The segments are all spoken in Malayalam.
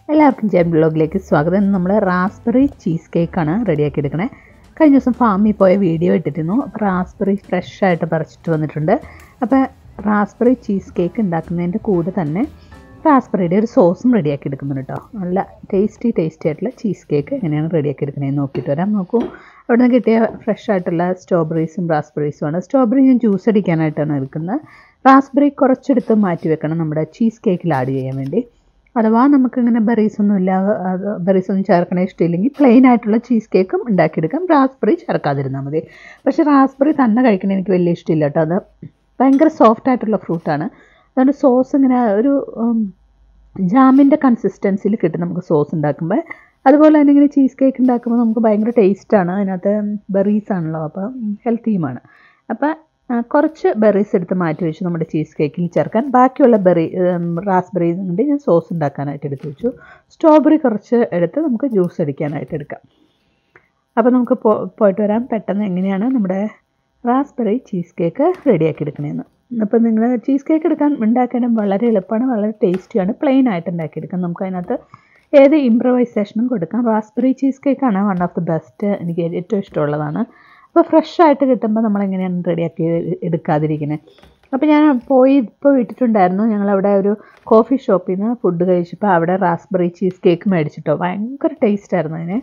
എല്ലാവർക്കും ജെം ബ്ലോഗിലേക്ക് സ്വാഗതം ഇന്ന് നമ്മൾ റാസ്ബെറി ചീസ് കേക്കാണ് റെഡിയാക്കി എടുക്കണേ കഴിഞ്ഞ ദിവസം ഫാമിൽ പോയ വീഡിയോ ഇട്ടിരുന്നു അപ്പോൾ റാസ്ബെറി ഫ്രഷ് ആയിട്ട് പറിച്ചിട്ട് വന്നിട്ടുണ്ട് അപ്പോൾ റാസ്ബെറി ചീസ് കേക്ക് ഉണ്ടാക്കുന്നതിൻ്റെ കൂടെ തന്നെ റാസ്ബെറിയുടെ ഒരു സോസും റെഡിയാക്കി എടുക്കുന്നുണ്ട് കേട്ടോ നല്ല ടേസ്റ്റി ടേസ്റ്റി ആയിട്ടുള്ള ചീസ് കേക്ക് എങ്ങനെയാണ് റെഡിയാക്കി എടുക്കണതെന്ന് നോക്കിയിട്ട് വരാം നോക്കൂ അവിടെ നിന്ന് കിട്ടിയ ഫ്രഷ് ആയിട്ടുള്ള സ്ട്രോബെറീസും റാസ്ബെറീസും ആണ് സ്ട്രോബെറി ഞാൻ ജ്യൂസ് അടിക്കാനായിട്ടാണ് എടുക്കുന്നത് റാസ്ബെറി കുറച്ചെടുത്ത് മാറ്റി വെക്കണം നമ്മുടെ ചീസ് കേക്കിൽ ആഡ് ചെയ്യാൻ വേണ്ടി അഥവാ നമുക്കിങ്ങനെ ബെറീസ് ഒന്നും ഇല്ല അത് ബെറീസ് ഒന്നും ചേർക്കണ ഇഷ്ടമില്ലെങ്കിൽ പ്ലെയിൻ ആയിട്ടുള്ള ചീസ് കേക്കും ഉണ്ടാക്കിയെടുക്കാം റാസ്ബെറി ചേർക്കാതിരുന്നാൽ മതി പക്ഷേ റാസ്ബെറി തന്നെ കഴിക്കണ എനിക്ക് വലിയ ഇഷ്ടമില്ല കേട്ടോ അത് ഭയങ്കര സോഫ്റ്റ് ആയിട്ടുള്ള ഫ്രൂട്ടാണ് അതുകൊണ്ട് സോസ് ഇങ്ങനെ ഒരു ജാമിൻ്റെ കൺസിസ്റ്റൻസിയിൽ കിട്ടും നമുക്ക് സോസ് ഉണ്ടാക്കുമ്പോൾ അതുപോലെ തന്നെ ഇങ്ങനെ ചീസ് കേക്ക് ഉണ്ടാക്കുമ്പോൾ നമുക്ക് ഭയങ്കര ടേസ്റ്റാണ് അതിനകത്ത് ബെറീസ് ആണല്ലോ അപ്പോൾ ഹെൽത്തിയുമാണ് അപ്പോൾ കുറച്ച് ബെറീസ് എടുത്ത് മാറ്റി വെച്ചു നമ്മുടെ ചീസ് കേക്കിൽ ചേർക്കാൻ ബാക്കിയുള്ള ബെറി റാസ്ബെറി കൊണ്ട് ഞാൻ സോസ് ഉണ്ടാക്കാനായിട്ട് എടുത്ത് വെച്ചു സ്ട്രോബെറി കുറച്ച് എടുത്ത് നമുക്ക് ജ്യൂസ് അടിക്കാനായിട്ട് എടുക്കാം അപ്പോൾ നമുക്ക് പോയിട്ട് വരാം പെട്ടെന്ന് എങ്ങനെയാണ് നമ്മുടെ റാസ്ബെറി ചീസ് കേക്ക് റെഡിയാക്കി എടുക്കണേന്ന് അപ്പോൾ നിങ്ങൾ ചീസ് കേക്ക് എടുക്കാൻ ഉണ്ടാക്കാനും വളരെ എളുപ്പമാണ് വളരെ ടേസ്റ്റിയാണ് പ്ലെയിൻ ആയിട്ട് ഉണ്ടാക്കിയെടുക്കാം നമുക്ക് അതിനകത്ത് ഏത് ഇമ്പ്രവൈസേഷനും കൊടുക്കാം റാസ്ബെറി ചീസ് കേക്കാണ് വൺ ഓഫ് ദി ബെസ്റ്റ് എനിക്ക് ഏറ്റവും ഇഷ്ടമുള്ളതാണ് അപ്പോൾ ഫ്രഷ് ആയിട്ട് കിട്ടുമ്പോൾ നമ്മളെങ്ങനെയാണ് റെഡിയാക്കി എടുക്കാതിരിക്കുന്നത് അപ്പോൾ ഞാൻ പോയി ഇപ്പോൾ വിട്ടിട്ടുണ്ടായിരുന്നു ഞങ്ങളവിടെ ഒരു കോഫി ഷോപ്പിൽ നിന്ന് ഫുഡ് കഴിച്ചപ്പോൾ അവിടെ റാസ്ബെറി ചീസ് കേക്ക് മേടിച്ചിട്ടോ ഭയങ്കര ടേസ്റ്റായിരുന്നു അതിന്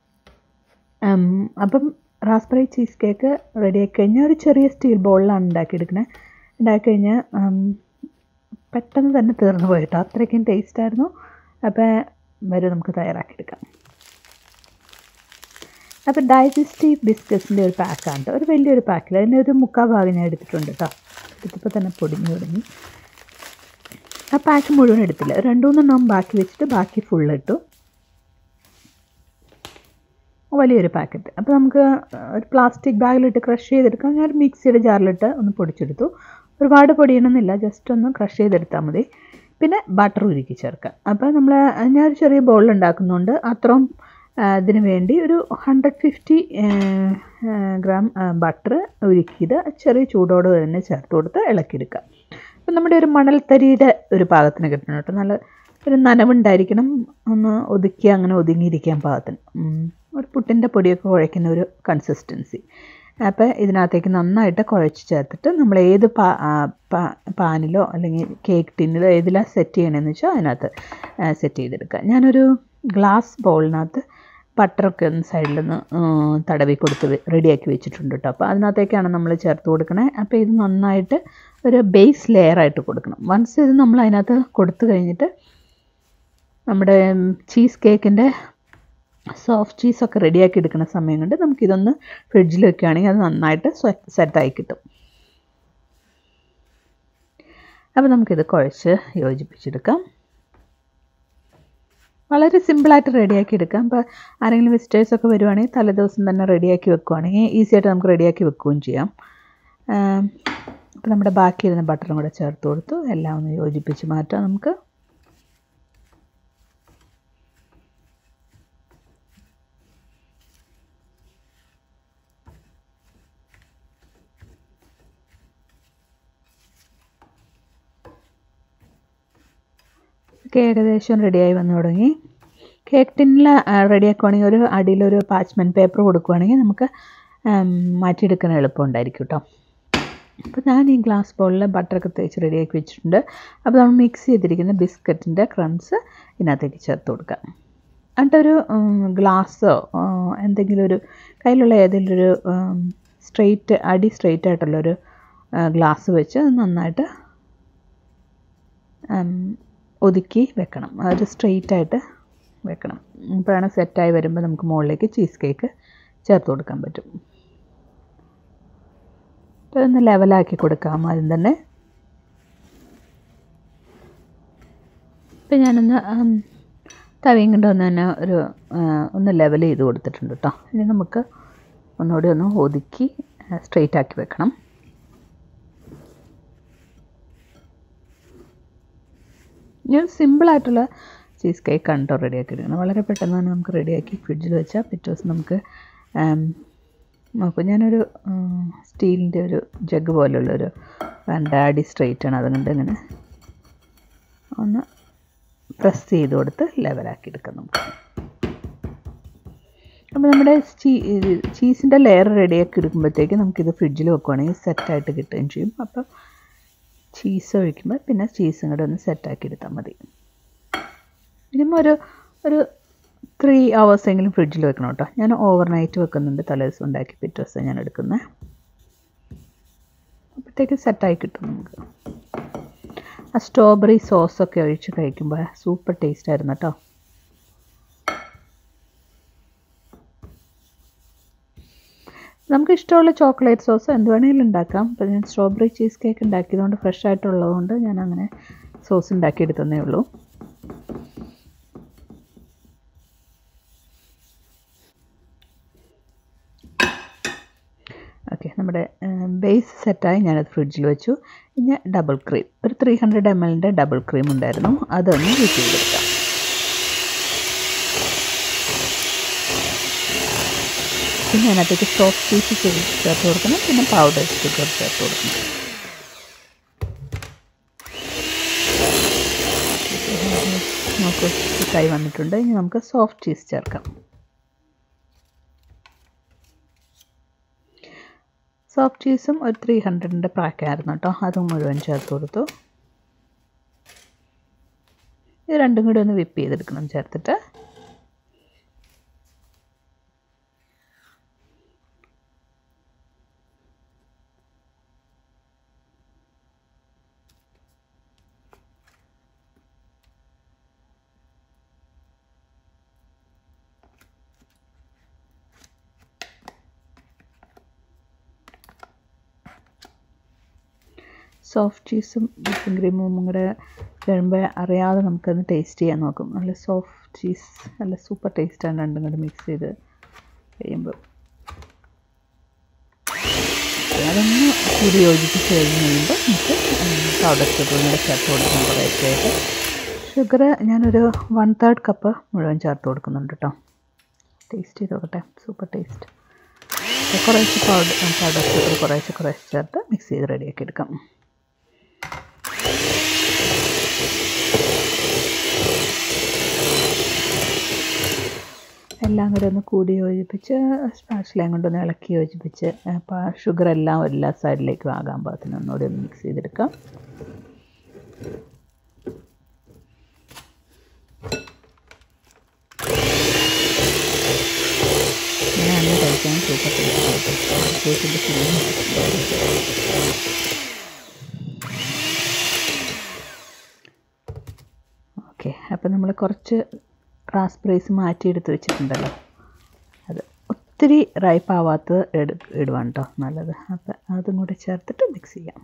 അപ്പം റാസ്ബെറി ചീസ് കേക്ക് റെഡിയാക്കി കഴിഞ്ഞാൽ ഒരു ചെറിയ സ്റ്റീൽ ബൗളിലാണ് ഉണ്ടാക്കിയെടുക്കണത് ഉണ്ടാക്കി കഴിഞ്ഞാൽ പെട്ടെന്ന് തന്നെ തീർന്നു പോയിട്ടോ അത്രയ്ക്കും ടേസ്റ്റായിരുന്നു അപ്പോൾ വരും നമുക്ക് തയ്യാറാക്കിയെടുക്കാം അപ്പോൾ ഡൈജസ്റ്റീവ് ബിസ്ക്കറ്റ്സിൻ്റെ ഒരു പാക്കാണ് കേട്ടോ ഒരു വലിയൊരു പാക്കിൽ അതിൻ്റെ ഒരു മുക്കാൽ ഭാഗം ഞാൻ എടുത്തിട്ടുണ്ട് കേട്ടോ എടുത്തപ്പോൾ തന്നെ പൊടിഞ്ഞു തുടങ്ങി ആ പാക്ക് മുഴുവൻ എടുത്തില്ല രണ്ടു മൂന്നെണ്ണം ബാക്കി വെച്ചിട്ട് ബാക്കി ഫുൾ ഇട്ടു വലിയൊരു പാക്കറ്റ് അപ്പോൾ നമുക്ക് ഒരു പ്ലാസ്റ്റിക് ബാഗിലിട്ട് ക്രഷ് ചെയ്തെടുക്കാം ഞാൻ മിക്സിയുടെ ജാറിലിട്ട് ഒന്ന് പൊടിച്ചെടുത്തു ഒരുപാട് പൊടിയണമെന്നില്ല ജസ്റ്റ് ഒന്ന് ക്രഷ് ചെയ്തെടുത്താൽ മതി പിന്നെ ബട്ടർ ഉരുക്കി ചേർക്കാം അപ്പോൾ നമ്മൾ ഞാനൊരു ചെറിയ ബൗളിൽ ഉണ്ടാക്കുന്നുണ്ട് അത്രയും ഇതിന് വേണ്ടി ഒരു ഹൺഡ്രഡ് ഫിഫ്റ്റി ഗ്രാം ബട്ടർ ഉരുക്കിയത് ചെറിയ ചൂടോട് തന്നെ ചേർത്ത് കൊടുത്ത് ഇളക്കിയെടുക്കുക അപ്പം നമ്മുടെ ഒരു മണൽത്തരിയുടെ ഒരു പാകത്തിന് കിട്ടണം കേട്ടോ നല്ല ഒരു നനവുണ്ടായിരിക്കണം ഒന്ന് ഒതുക്കി അങ്ങനെ ഒതുങ്ങിയിരിക്കാൻ പാകത്തിന് ഒരു പുട്ടിൻ്റെ പൊടിയൊക്കെ കുഴയ്ക്കുന്ന ഒരു കൺസിസ്റ്റൻസി അപ്പോൾ ഇതിനകത്തേക്ക് നന്നായിട്ട് കുഴച്ച് ചേർത്തിട്ട് നമ്മൾ ഏത് പാ പാനിലോ അല്ലെങ്കിൽ കേക്ക് ടിന്നിലോ ഏതിലാണ് സെറ്റ് ചെയ്യണമെന്ന് വെച്ചാൽ അതിനകത്ത് സെറ്റ് ചെയ്തെടുക്കുക ഞാനൊരു ഗ്ലാസ് ബൗളിനകത്ത് ബട്ടറൊക്കെ ഒന്ന് സൈഡിൽ നിന്ന് തടവി കൊടുത്ത് റെഡിയാക്കി വെച്ചിട്ടുണ്ട് കേട്ടോ അപ്പോൾ അതിനകത്തേക്കാണ് നമ്മൾ ചേർത്ത് കൊടുക്കണേ അപ്പോൾ ഇത് നന്നായിട്ട് ഒരു ബേസ് ലെയറായിട്ട് കൊടുക്കണം വൺസ് ഇത് നമ്മൾ അതിനകത്ത് കൊടുത്തു കഴിഞ്ഞിട്ട് നമ്മുടെ ചീസ് കേക്കിൻ്റെ സോഫ്റ്റ് ചീസൊക്കെ റെഡിയാക്കി എടുക്കുന്ന സമയം കൊണ്ട് നമുക്കിതൊന്ന് ഫ്രിഡ്ജിൽ വെക്കുകയാണെങ്കിൽ അത് നന്നായിട്ട് സെറ്റായി കിട്ടും അപ്പോൾ നമുക്കിത് കുഴച്ച് യോജിപ്പിച്ചെടുക്കാം വളരെ സിമ്പിളായിട്ട് റെഡിയാക്കി എടുക്കാം ഇപ്പോൾ ആരെങ്കിലും വിസിറ്റേഴ്സൊക്കെ വരുവാണെങ്കിൽ തലേദിവസം തന്നെ റെഡിയാക്കി വെക്കുവാണെങ്കിൽ ഈസി ആയിട്ട് നമുക്ക് റെഡിയാക്കി വെക്കുകയും ചെയ്യാം അപ്പോൾ നമ്മുടെ ബാക്കി ഇരുന്ന ബട്ടറും കൂടെ ചേർത്ത് കൊടുത്തു എല്ലാം ഒന്ന് യോജിപ്പിച്ച് മാറ്റാം നമുക്ക് ഏകദേശം റെഡിയായി വന്നു തുടങ്ങി കേക്ക് ടിന്നിൽ റെഡിയാക്കുവാണെങ്കിൽ ഒരു അടിയിലൊരു പാച്ച്മെൻറ്റ് പേപ്പർ കൊടുക്കുവാണെങ്കിൽ നമുക്ക് മാറ്റിയെടുക്കാൻ എളുപ്പമുണ്ടായിരിക്കും കേട്ടോ അപ്പോൾ ഞാൻ ഈ ഗ്ലാസ് ബൗളിൽ ബട്ടറൊക്കെ തേച്ച് റെഡിയാക്കി വെച്ചിട്ടുണ്ട് അപ്പോൾ നമ്മൾ മിക്സ് ചെയ്തിരിക്കുന്ന ബിസ്ക്കറ്റിൻ്റെ ക്രംസ് ഇതിനകത്തേക്ക് ചേർത്ത് കൊടുക്കാം എന്നിട്ടൊരു ഗ്ലാസ്സോ എന്തെങ്കിലും ഒരു കയ്യിലുള്ള ഏതെങ്കിലും ഒരു സ്ട്രെയിറ്റ് അടി സ്ട്രെയിറ്റ് ആയിട്ടുള്ളൊരു ഗ്ലാസ് വെച്ച് നന്നായിട്ട് ഒതുക്കി വെക്കണം ഒരു സ്ട്രെയിറ്റ് ആയിട്ട് വെക്കണം ഇപ്പോഴാണ് സെറ്റായി വരുമ്പോൾ നമുക്ക് മുകളിലേക്ക് ചീസ് കേക്ക് ചേർത്ത് കൊടുക്കാൻ പറ്റും അപ്പോൾ ഒന്ന് ലെവലാക്കി കൊടുക്കാം ആദ്യം തന്നെ ഇപ്പം ഞാനൊന്ന് തവിയും കൊണ്ട് ഒന്ന് തന്നെ ഒരു ഒന്ന് ലെവൽ ചെയ്ത് കൊടുത്തിട്ടുണ്ട് കേട്ടോ ഇനി നമുക്ക് ഒന്നുകൂടി ഒന്ന് ഒതുക്കി സ്ട്രെയിറ്റ് ആക്കി വെക്കണം ഞാൻ സിമ്പിളായിട്ടുള്ള ചീസ് കേക്ക് കണ്ടോ റെഡിയാക്കി എടുക്കണം വളരെ പെട്ടെന്ന് തന്നെ നമുക്ക് റെഡിയാക്കി ഫ്രിഡ്ജിൽ വെച്ചാൽ പിറ്റേ ദിവസം നമുക്ക് നോക്കൂ ഞാനൊരു സ്റ്റീലിൻ്റെ ഒരു ജഗ് പോലുള്ളൊരു ഡാഡി സ്ട്രെയിറ്റ് ആണ് അതുകൊണ്ട് ഇങ്ങനെ ഒന്ന് പ്രസ് ചെയ്ത് കൊടുത്ത് ലെവലാക്കി എടുക്കാം നമുക്ക് അപ്പോൾ നമ്മുടെ ചീ ചീസിൻ്റെ ലെയർ റെഡിയാക്കി എടുക്കുമ്പോഴത്തേക്ക് നമുക്കിത് ഫ്രിഡ്ജിൽ വെക്കുവാണെങ്കിൽ സെറ്റായിട്ട് കിട്ടുകയും ചെയ്യും അപ്പോൾ ചീസ് ഒഴിക്കുമ്പോൾ പിന്നെ ചീസും കൂടെ ഒന്ന് സെറ്റാക്കി എടുത്താൽ മതി മിനിമം ഒരു ഒരു ത്രീ എങ്കിലും ഫ്രിഡ്ജിൽ വെക്കണം കേട്ടോ ഞാൻ ഓവർ നൈറ്റ് വെക്കുന്നുണ്ട് തലേദിവസം ഉണ്ടാക്കി പിറ്റേ ദിവസം ഞാൻ എടുക്കുന്നത് അപ്പോഴത്തേക്ക് സെറ്റായി കിട്ടും നമുക്ക് ആ സ്ട്രോബെറി സോസൊക്കെ ഒഴിച്ച് കഴിക്കുമ്പോൾ സൂപ്പർ ടേസ്റ്റ് ആയിരുന്നു കേട്ടോ നമുക്ക് ഇഷ്ടമുള്ള ചോക്ലേറ്റ് സോസ് എന്ത് വേണമെങ്കിലും ഉണ്ടാക്കാം അപ്പോൾ ഞാൻ സ്ട്രോബെറി ചീസ് കേക്ക് ഉണ്ടാക്കിയതുകൊണ്ട് ഫ്രഷ് ആയിട്ടുള്ളതുകൊണ്ട് ഞാൻ അങ്ങനെ സോസ് ഉണ്ടാക്കിയെടുത്തതേ ഉള്ളൂ ഓക്കെ നമ്മുടെ ബേസ് സെറ്റായി ഞാനത് ഫ്രിഡ്ജിൽ വെച്ചു ഇനി ഡബിൾ ക്രീം ഒരു ത്രീ ഹൺഡ്രഡ് എം എല്ലിൻ്റെ ഡബിൾ ക്രീം ഉണ്ടായിരുന്നു അതൊന്ന് യൂസ് ചെയ്തെടുക്കാം പിന്നെ അതിനകത്തേക്ക് സോഫ്റ്റ് പീസ് ചേർത്ത് കൊടുക്കണം പിന്നെ പൗഡർ ഷുഗർ ചേർത്ത് കൊടുക്കണം നമുക്ക് കൈ വന്നിട്ടുണ്ട് ഇനി നമുക്ക് സോഫ്റ്റ് ചീസ് ചേർക്കാം സോഫ്റ്റ് ചീസും ഒരു ത്രീ ഹൺഡ്രഡിൻ്റെ പാക്കായിരുന്നു കേട്ടോ അതും മുഴുവൻ ചേർത്ത് കൊടുത്തു ഇത് രണ്ടും കൂടി ഒന്ന് വിപ്പ് ചെയ്തെടുക്കണം ചേർത്തിട്ട് സോഫ്റ്റ് ചീസും വിപ്പിംഗ് ക്രീമും കൂടെ വരുമ്പോൾ അറിയാതെ നമുക്കത് ടേസ്റ്റ് ചെയ്യാൻ നോക്കും നല്ല സോഫ്റ്റ് ചീസ് നല്ല സൂപ്പർ ടേസ്റ്റാണ് രണ്ടും കൂടെ മിക്സ് ചെയ്ത് കഴിയുമ്പോൾ അതൊന്ന് കൂടി യോജിപ്പിച്ച് കഴിഞ്ഞ് കഴിയുമ്പോൾ നമുക്ക് പൗഡർ ഷുഗറും കൂടെ ചേർത്ത് കൊടുക്കണം കുറേശ്ശെ ആയിട്ട് ഷുഗർ ഞാനൊരു വൺ തേർഡ് കപ്പ് മുഴുവൻ ചേർത്ത് കൊടുക്കുന്നുണ്ട് കേട്ടോ ടേസ്റ്റ് ചെയ്ത് നോക്കട്ടെ സൂപ്പർ ടേസ്റ്റ് കുറേശ്ശെ പൗഡർ പൗഡർ ഷുഗർ കുറേശ്ശെ കുറേശ്ശെ ചേർത്ത് മിക്സ് ചെയ്ത് റെഡിയാക്കി എടുക്കാം എല്ലാം കൂടെ ഒന്ന് കൂടി യോജിപ്പിച്ച് സ്പാച്ചിലയും കൊണ്ടൊന്ന് ഇളക്കി യോജിപ്പിച്ച് അപ്പോൾ ഷുഗർ എല്ലാം എല്ലാ സൈഡിലേക്കും ആകാൻ പാകത്തിന് ഒന്നുകൂടി ഒന്ന് മിക്സ് ചെയ്തെടുക്കാം ഞാൻ കഴിക്കാൻ സൂപ്പർ ടേസ്റ്റ് കേക്കിൻ്റെ ഓക്കെ അപ്പോൾ നമ്മൾ കുറച്ച് റാസ്ബെറീസ് മാറ്റിയെടുത്ത് വെച്ചിട്ടുണ്ടല്ലോ അത് ഒത്തിരി റൈപ്പ് ആവാത്തത് എടു ഇടുവാണ് കേട്ടോ നല്ലത് അപ്പോൾ അതും കൂടെ ചേർത്തിട്ട് മിക്സ് ചെയ്യാം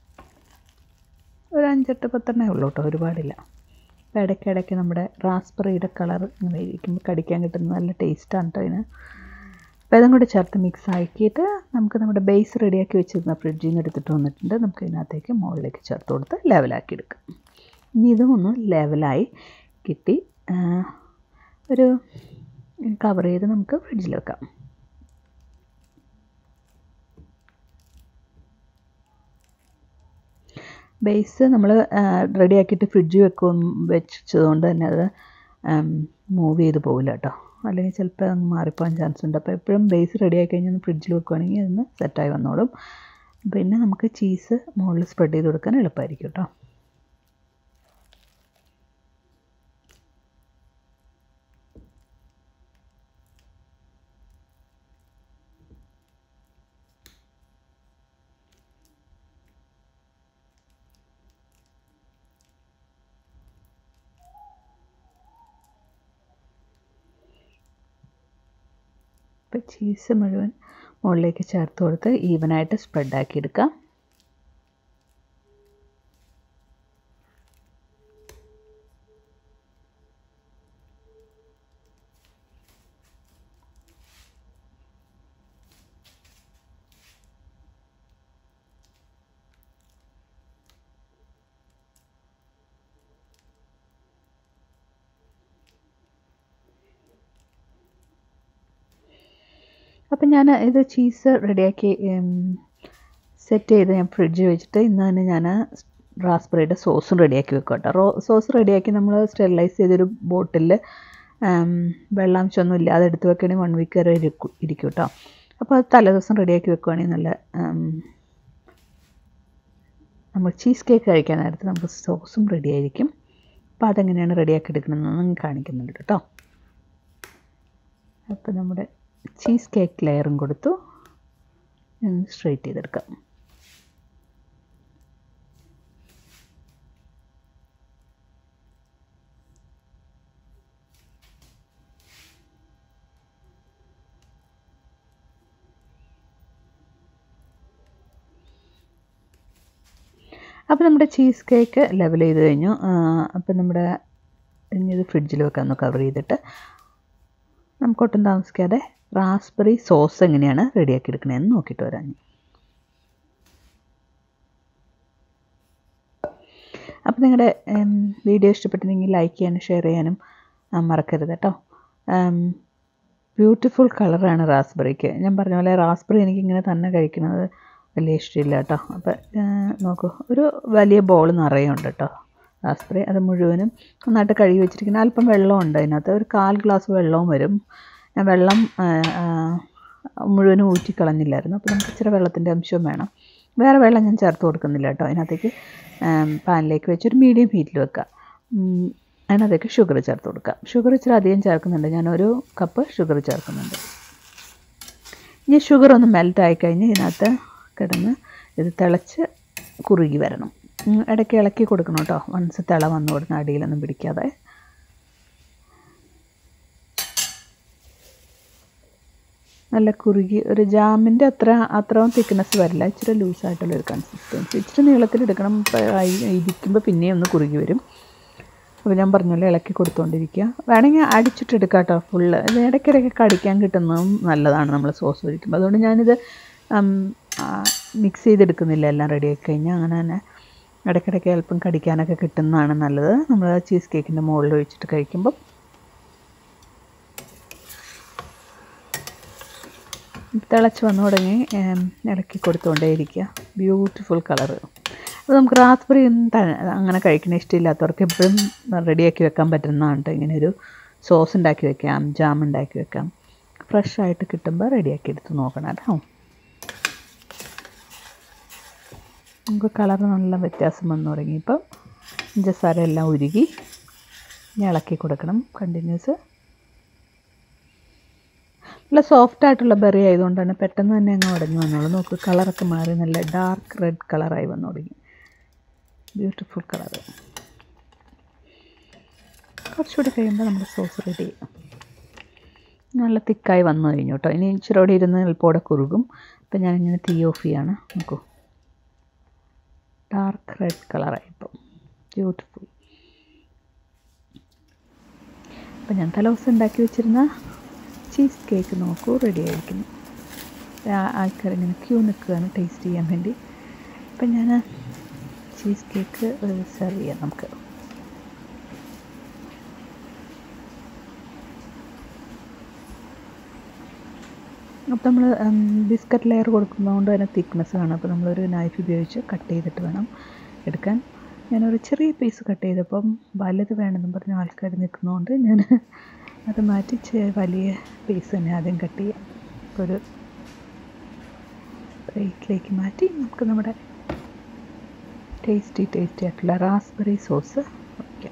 ഒരു അഞ്ചെട്ട് പത്തെണ്ണേ ഉള്ളൂ കേട്ടോ ഒരുപാടില്ല അപ്പോൾ ഇടയ്ക്കിടയ്ക്ക് നമ്മുടെ റാസ്ബെറിയുടെ കളർ ഇങ്ങനെ ഇരിക്കുമ്പോൾ കടിക്കാൻ കിട്ടുന്ന നല്ല ടേസ്റ്റാണ് കേട്ടോ ഇതിന് അപ്പോൾ അതും കൂടെ ചേർത്ത് മിക്സ് ആക്കിയിട്ട് നമുക്ക് നമ്മുടെ ബേസ് റെഡിയാക്കി വെച്ചിരുന്ന ഫ്രിഡ്ജിൽ നിന്ന് എടുത്തിട്ട് വന്നിട്ടുണ്ട് നമുക്ക് ഇതിനകത്തേക്ക് മുകളിലേക്ക് ചേർത്ത് കൊടുത്ത് ലെവലാക്കി എടുക്കാം ഇനി ഇതും ഒന്ന് ലെവലായി കിട്ടി ഒരു കവർ ചെയ്ത് നമുക്ക് ഫ്രിഡ്ജിൽ വെക്കാം ബേസ് നമ്മൾ റെഡിയാക്കിയിട്ട് ഫ്രിഡ്ജിൽ വെക്കും വെച്ചതുകൊണ്ട് തന്നെ അത് മൂവ് ചെയ്ത് പോകില്ല കേട്ടോ അല്ലെങ്കിൽ ചിലപ്പോൾ അങ്ങ് മാറിപ്പോകാൻ ചാൻസ് ഉണ്ട് അപ്പോൾ എപ്പോഴും ബേസ് റെഡിയാക്കി കഴിഞ്ഞാൽ ഒന്ന് ഫ്രിഡ്ജിൽ വെക്കുകയാണെങ്കിൽ അതൊന്ന് സെറ്റായി വന്നോളും പിന്നെ നമുക്ക് ചീസ് മുകളിൽ സ്പ്രെഡ് ചെയ്ത് കൊടുക്കാൻ എളുപ്പമായിരിക്കും കേട്ടോ അപ്പോൾ ചീസ് മുഴുവൻ മുകളിലേക്ക് ചേർത്ത് കൊടുത്ത് ഈവനായിട്ട് സ്പ്രെഡാക്കി എടുക്കാം അപ്പം ഞാൻ ഇത് ചീസ് റെഡിയാക്കി സെറ്റ് ചെയ്ത് ഞാൻ ഫ്രിഡ്ജിൽ വെച്ചിട്ട് ഇന്ന് തന്നെ ഞാൻ റാസ്ബെറിയുടെ സോസും റെഡിയാക്കി വെക്കുക കേട്ടോ റോ സോസ് റെഡിയാക്കി നമ്മൾ സ്റ്റെറിലൈസ് ചെയ്തൊരു ബോട്ടിൽ വെള്ളാംശമൊന്നും ഇല്ലാതെ എടുത്ത് വെക്കുകയാണെങ്കിൽ വൺ വീക്ക് വരെ ഇരിക്കും ഇരിക്കും കേട്ടോ അപ്പോൾ അത് തലേദിവസം റെഡിയാക്കി വെക്കുകയാണെങ്കിൽ നല്ല നമ്മൾ ചീസ് കേക്ക് കഴിക്കാൻ നേരത്ത് നമുക്ക് സോസും റെഡി ആയിരിക്കും അപ്പോൾ അതെങ്ങനെയാണ് റെഡിയാക്കി എടുക്കണമെന്ന് കാണിക്കുന്നുണ്ട് കേട്ടോ അപ്പോൾ നമ്മുടെ ചീസ് കേക്ക് ലെയറും കൊടുത്തു സ്ട്രെയിറ്റ് ചെയ്തെടുക്കാം അപ്പോൾ നമ്മുടെ ചീസ് കേക്ക് ലെവൽ ചെയ്ത് കഴിഞ്ഞു അപ്പോൾ നമ്മുടെ ഇനി ഇത് ഫ്രിഡ്ജിൽ വെക്കാൻ ഒന്ന് കവർ ചെയ്തിട്ട് നമുക്ക് ഒട്ടും താമസിക്കാതെ റാസ്ബെറി സോസ് എങ്ങനെയാണ് റെഡിയാക്കി എടുക്കണതെന്ന് നോക്കിയിട്ട് വരാം അപ്പോൾ നിങ്ങളുടെ വീഡിയോ ഇഷ്ടപ്പെട്ടിട്ടുണ്ടെങ്കിൽ ലൈക്ക് ചെയ്യാനും ഷെയർ ചെയ്യാനും മറക്കരുത് കേട്ടോ ബ്യൂട്ടിഫുൾ കളറാണ് റാസ്ബെറിക്ക് ഞാൻ പറഞ്ഞ പോലെ റാസ്ബെറി എനിക്കിങ്ങനെ തന്നെ കഴിക്കുന്നത് വലിയ ഇഷ്ടമില്ല കേട്ടോ അപ്പോൾ നോക്കൂ ഒരു വലിയ ബോൾ നിറയെ ഉണ്ട് കേട്ടോ റാസ്ബെറി അത് മുഴുവനും നന്നായിട്ട് കഴുകി വെച്ചിരിക്കുന്ന അല്പം വെള്ളമുണ്ട് അതിനകത്ത് ഒരു കാൽ ഗ്ലാസ് വെള്ളവും വരും ഞാൻ വെള്ളം മുഴുവനും ഊറ്റിക്കളഞ്ഞില്ലായിരുന്നു അപ്പോൾ നമുക്ക് ഇച്ചിരി വെള്ളത്തിൻ്റെ അംശവും വേണം വേറെ വെള്ളം ഞാൻ ചേർത്ത് കൊടുക്കുന്നില്ല കേട്ടോ അതിനകത്തേക്ക് പാനിലേക്ക് വെച്ച് ഒരു മീഡിയം ഹീറ്റിൽ വെക്കുക അതിനകത്തേക്ക് ഷുഗർ ചേർത്ത് കൊടുക്കുക ഷുഗർ ഇച്ചിരി അധികം ചേർക്കുന്നുണ്ട് ഞാനൊരു കപ്പ് ഷുഗർ ചേർക്കുന്നുണ്ട് ഇനി ഷുഗർ ഒന്ന് മെൽറ്റ് ആയിക്കഴിഞ്ഞ് ഇതിനകത്ത് കിടന്ന് ഇത് തിളച്ച് കുറുകി വരണം ഇടയ്ക്ക് ഇളക്കി കൊടുക്കണം കേട്ടോ വൺസ് തിള വന്നു കൊടുക്കുന്ന അടിയിലൊന്നും പിടിക്കാതെ നല്ല കുറുകി ഒരു ജാമിൻ്റെ അത്ര അത്രയും തിക്നെസ് വരില്ല ഇച്ചിരി ലൂസായിട്ടുള്ളൊരു കൺസിസ്റ്റൻസി ഇച്ചിരി നീളത്തിലെടുക്കണം ഇരിക്കുമ്പോൾ പിന്നെയും ഒന്ന് കുറുകി വരും അപ്പോൾ ഞാൻ പറഞ്ഞല്ലോ ഇളക്കി കൊടുത്തുകൊണ്ടിരിക്കുക വേണമെങ്കിൽ അടിച്ചിട്ടെടുക്കാം കേട്ടോ ഫുള്ള് ഇത് ഇടയ്ക്കിടയ്ക്ക് കടിക്കാൻ കിട്ടുന്നതും നല്ലതാണ് നമ്മൾ സോസ് ഒഴിക്കുമ്പോൾ അതുകൊണ്ട് ഞാനിത് മിക്സ് ചെയ്തെടുക്കുന്നില്ല എല്ലാം റെഡി ആക്കി കഴിഞ്ഞാൽ അങ്ങനെ തന്നെ ഇടയ്ക്കിടയ്ക്ക് അല്പം കടിക്കാനൊക്കെ കിട്ടുന്നതാണ് നല്ലത് നമ്മൾ ചീസ് കേക്കിൻ്റെ മുകളിൽ ഒഴിച്ചിട്ട് കഴിക്കുമ്പം തിളച്ച് വന്നു തുടങ്ങി ഇളക്കി കൊടുത്തുകൊണ്ടേയിരിക്കുക ബ്യൂട്ടിഫുൾ കളറ് അപ്പോൾ നമുക്ക് റാസ്ബെറി അങ്ങനെ കഴിക്കണ ഇഷ്ടമില്ലാത്തവർക്ക് എപ്പോഴും റെഡിയാക്കി വെക്കാൻ പറ്റുന്നതാണ് കേട്ടോ ഇങ്ങനെ ഒരു സോസ് ഉണ്ടാക്കി വെക്കാം ജാം ഉണ്ടാക്കി വെക്കാം ഫ്രഷ് ആയിട്ട് കിട്ടുമ്പോൾ റെഡിയാക്കി എടുത്ത് നോക്കണം കേട്ടോ നമുക്ക് കളർ നല്ല വ്യത്യാസം വന്നു തുടങ്ങിയപ്പം പഞ്ചസാര എല്ലാം ഉരുകി ഇളക്കി കൊടുക്കണം കണ്ടിന്യൂസ് നല്ല സോഫ്റ്റ് ആയിട്ടുള്ള ബെറി ആയതുകൊണ്ടാണ് പെട്ടെന്ന് തന്നെ അങ്ങ് ഉടഞ്ഞു വന്നോളൂ നോക്ക് കളറൊക്കെ മാറി നല്ല ഡാർക്ക് റെഡ് കളറായി വന്നു തുടങ്ങി ബ്യൂട്ടിഫുൾ കളർ കുറച്ചുകൂടി കഴിയുമ്പോൾ നമ്മുടെ സോസ് റെഡി ചെയ്യും നല്ല തിക്കായി വന്നു കഴിഞ്ഞു കേട്ടോ ഇനി ഇച്ചിരി ഇരുന്ന് എളുപ്പമോടെ കുറുകും അപ്പം ഞാനിങ്ങനെ തീ ഓഫ് ചെയ്യാണ് നോക്കൂ ഡാർക്ക് റെഡ് കളറായി ഇപ്പം ബ്യൂട്ടിഫുൾ അപ്പം ഞാൻ തലേദിവസം ഉണ്ടാക്കി വെച്ചിരുന്ന ചീസ് കേക്ക് നോക്കൂ റെഡി ആയിരിക്കുന്നു ആൾക്കാർ ഇങ്ങനെ ക്യൂ നിൽക്കുകയാണ് ടേസ്റ്റ് ചെയ്യാൻ വേണ്ടി അപ്പം ഞാൻ ചീസ് കേക്ക് സെർവ് ചെയ്യാം നമുക്ക് അപ്പോൾ നമ്മൾ ബിസ്ക്കറ്റ് ലെയർ കൊടുക്കുന്നതുകൊണ്ട് തന്നെ തിക്നെസ് കാണും അപ്പോൾ നമ്മളൊരു നൈഫ് ഉപയോഗിച്ച് കട്ട് ചെയ്തിട്ട് വേണം എടുക്കാൻ ഞാനൊരു ചെറിയ പീസ് കട്ട് ചെയ്തപ്പം വലുത് വേണമെന്നും പറഞ്ഞ് ആൾക്കാർ നിൽക്കുന്നതുകൊണ്ട് ഞാൻ അത് മാറ്റി വലിയ പീസ് തന്നെ ആദ്യം കട്ട് ചെയ്യാം ഒരു പ്ലേറ്റിലേക്ക് മാറ്റി നമുക്ക് നമ്മുടെ ടേസ്റ്റി ടേസ്റ്റി ആയിട്ടുള്ള റാസ്ബെറി സോസ് വയ്ക്കാം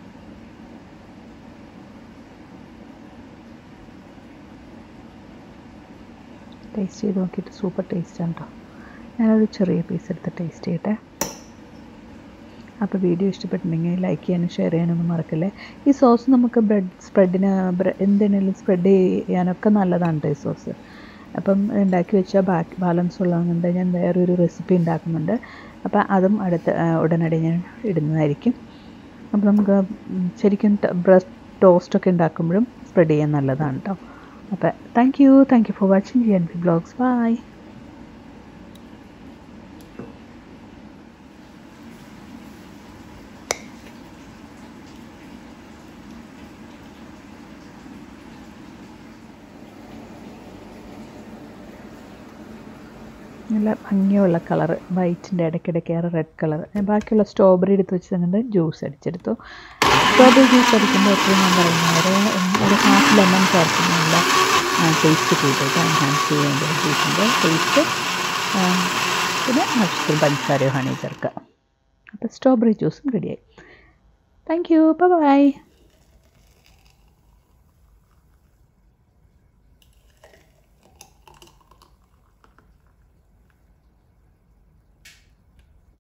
ടേസ്റ്റ് ചെയ്ത് നോക്കിയിട്ട് സൂപ്പർ ടേസ്റ്റാണ് കേട്ടോ ഞാനൊരു ചെറിയ പീസ് എടുത്ത് ടേസ്റ്റ് ചെയ്യട്ടെ അപ്പോൾ വീഡിയോ ഇഷ്ടപ്പെട്ടിട്ടുണ്ടെങ്കിൽ ലൈക്ക് ചെയ്യാനും ഷെയർ ചെയ്യാനൊന്നും മറക്കല്ലേ ഈ സോസ് നമുക്ക് ബ്രെഡ് സ്പ്രെഡിന് എന്തിനേലും സ്പ്രെഡ് ചെയ്യാനൊക്കെ നല്ലതാണ് ഈ സോസ് അപ്പം ഉണ്ടാക്കി വെച്ചാൽ ബാക്കി ബാലൻസ് ഉള്ളതുകൊണ്ട് ഞാൻ വേറൊരു റെസിപ്പി ഉണ്ടാക്കുന്നുണ്ട് അപ്പോൾ അതും അടുത്ത ഉടനടി ഞാൻ ഇടുന്നതായിരിക്കും അപ്പോൾ നമുക്ക് ശരിക്കും ബ്രസ്റ്റ് ടോസ്റ്റൊക്കെ ഉണ്ടാക്കുമ്പോഴും സ്പ്രെഡ് ചെയ്യാൻ നല്ലതാണ് കേട്ടോ അപ്പോൾ thank you thank you for watching G N P blogs bye നല്ല ഭംഗിയുള്ള കളർ വൈറ്റിൻ്റെ ഇടയ്ക്കിടയ്ക്ക് റെഡ് കളർ ബാക്കിയുള്ള സ്ട്രോബെറി എടുത്ത് വെച്ച് തന്നിട്ട് ജ്യൂസ് അടിച്ചെടുത്തു സ്ട്രോബെറി ജ്യൂസ് അടിക്കുമ്പോൾ എപ്പോഴും ഞാൻ പറയുന്നത് ഒരു ഒരു ഹാഫ് ലെമൺ ചേർക്കുന്നുള്ള ടേസ്റ്റ് കൂട്ടിയിട്ട് എൻഹാൻസ് ചെയ്യാൻ വേണ്ടി ജ്യൂസിൻ്റെ ടേസ്റ്റ് പിന്നെ ആവശ്യത്തിൽ പഞ്ചസാരയോ ഹണി ചേർക്കുക അപ്പോൾ സ്ട്രോബെറി ജ്യൂസും റെഡിയായി താങ്ക് യു ബൈ